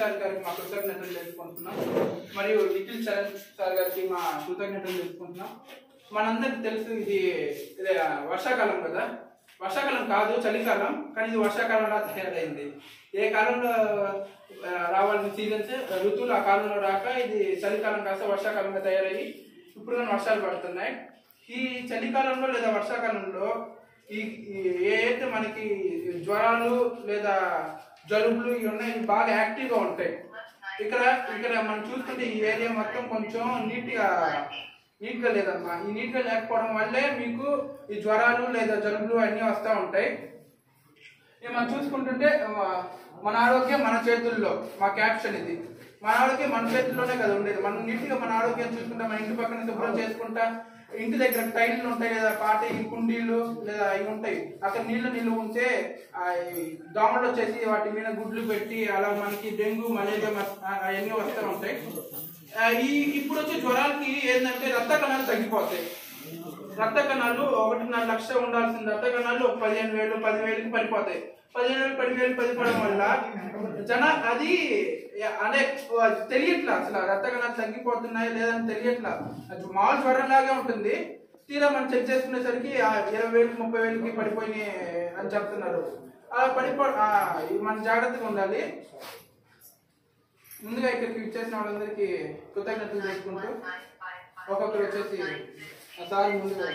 sir గారికి మా కృతజ్ఞతలు తెలుసుకుంటున్నాం మరియు నిఖిల్ చరణ్ సార్ గారికి మా కృతజ్ఞతలు తెలుసుకుంటున్నాం మనందరికి తెలుసు ఇది ఇది వర్షాకాలం కదా వర్షాకాలం కాదు చలికాలం కానీ ఇది వర్షాకాలంలో తయారైంది ఏ కాలంలో ఆ, రావాల్సిన సీజన్స్ ఋతువులు ఆ కాలంలో రాక ఇది చలికాలం కాస్త వర్షాకాలంగా తయారయ్యి ఇప్పుడు కానీ వర్షాలు పడుతున్నాయి ఈ చలికాలంలో లేదా వర్షాకాలంలో ఈ ఈ ఏ అయితే మనకి జ్వరాలు లేదా జలుబులు ఇవి ఉన్నాయి ఇవి బాగా యాక్టివ్గా ఉంటాయి ఇక్కడ ఇక్కడ మనం చూస్తుంటే ఈ ఏరియా మొత్తం కొంచెం నీట్గా నీట్గా లేదమ్మా ఈ నీట్గా లేకపోవడం వల్లే మీకు ఈ జ్వరాలు లేదా జలుబులు అన్నీ వస్తూ ఉంటాయి ఇక మనం చూసుకుంటుంటే ఆ, మన ఆరోగ్యం మన చేతుల్లో మా క్యాప్షన్ ఇది మన ఆరోగ్యం మన చేతుల్లోనే కదా ఉండేది మనం నీట్గా మన ఆరోగ్యం చూసుకుంటా మన ఇంటి పక్కన శుభ్రం చేసుకుంటా ఇంటి దగ్గర టైర్లు ఉంటాయి లేదా పాట ఈ కుండీలు లేదా ఇవి ఉంటాయి అక్కడ నీళ్లు నిల్వ ఉంటే ఆ, ఈ దోమలు వచ్చేసి వాటి మీద గుడ్లు పెట్టి అలా మనకి డెంగ్యూ మలేరియా మ- ఆ, అవన్నీ వస్తూ ఉంటాయి ఆ, ఈ ఇప్పుడు వచ్చే జ్వరాలకి ఏంటంటే రక్త కణాలు తగ్గిపోతాయి రక్త కణాలు ఒకటిన్నర లక్ష ఉండాల్సిన రక్త కణాలు ఒక పదిహేను వేలు పదివేలకి పడిపోతాయి పదిహేను వేలు పదివేలు పడిపోవడం వల్ల జన అది అనే తెలియట్లా అసలు రక్త కణాలు తగ్గిపోతున్నాయి లేదని తెలియట్లా అది మామూలు జ్వరం లాగే ఉంటుంది తీరా మనం చెక్ చేసుకునేసరికి ఆ ఇరవై వేలు ముప్పై వేలకి పడిపోయినాయి అని చెప్తున్నారు అలా పడిపో ఆ, ఇది మనం జాగ్రత్తగా ఉండాలి ముందుగా ఇక్కడికి ఇచ్చేసిన వాళ్ళందరికీ కృతజ్ఞతలు తెలుసుకుంటూ ఒక్కొక్కరు వచ్చేసి ఆ సార్ ముందుగా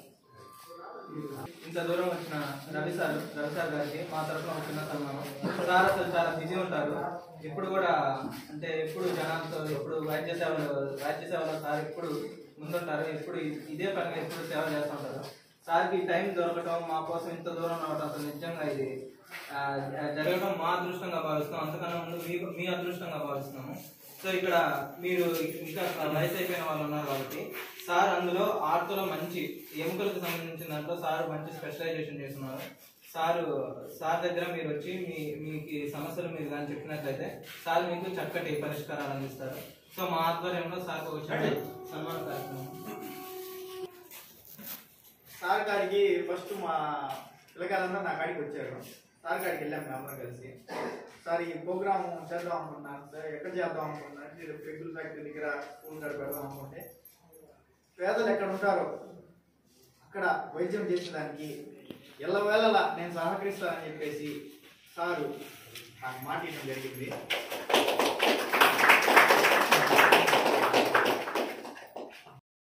ఇంత దూరం వచ్చిన రవి సార్ రవి సార్ గారికి మా తరఫున వచ్చిన సన్మానం సార్ అసలు చాలా బిజీ ఉంటారు ఎప్పుడు కూడా అంటే ఎప్పుడు జనాలతో ఎప్పుడు వైద్య సేవలు వైద్య సేవలో సార్ ఎప్పుడు ముందుంటారు ఎప్పుడు ఇదే పనిగా ఎప్పుడు సేవ చేస్తూ ఉంటారు సార్కి టైం దొరకటం మా కోసం ఇంత దూరం రావడం అసలు నిజంగా ఇది ఆ, జరగడం మా అదృష్టంగా భావిస్తున్నాం అంతకన్నా ముందు మీ మీ అదృష్టంగా భావిస్తున్నాము సో ఇక్కడ మీరు ఇంకా వయసు అయిపోయిన వాళ్ళు ఉన్నారు కాబట్టి సార్ అందులో ఆర్తోలో మంచి ఎముకలకు సంబంధించిన దాంట్లో సార్ మంచి స్పెషలైజేషన్ చేస్తున్నారు సారు సార్ దగ్గర మీరు వచ్చి మీ మీకు సమస్యలు మీరు కానీ చెప్పినట్లయితే సార్ మీకు చక్కటి పరిష్కారాలు అందిస్తారు సో మా ఆధ్వర్యంలో సార్ ఒక చిన్న సన్మాన కార్యక్రమం సార్ గారికి ఫస్ట్ మా పిల్లకాయలందరూ నా కాడికి వచ్చారు సార్ కాడికి వెళ్ళాం మేము అందరం కలిసి సార్ ఈ ప్రోగ్రామ్ చేద్దాం అనుకున్నాను సార్ ఎక్కడ చేద్దాం అనుకున్నాను అంటే పెగ్గుల ఫ్యాక్టరీ దగ్గర స్కూల్ కాడ పెడదాం అనుకుంటే పేదలు ఎక్కడ ఉంటారో అక్కడ వైద్యం చేసేదానికి ఎల్లవేళలా నేను సహకరిస్తానని చెప్పేసి సారు నాకు మాట ఇవ్వడం జరిగింది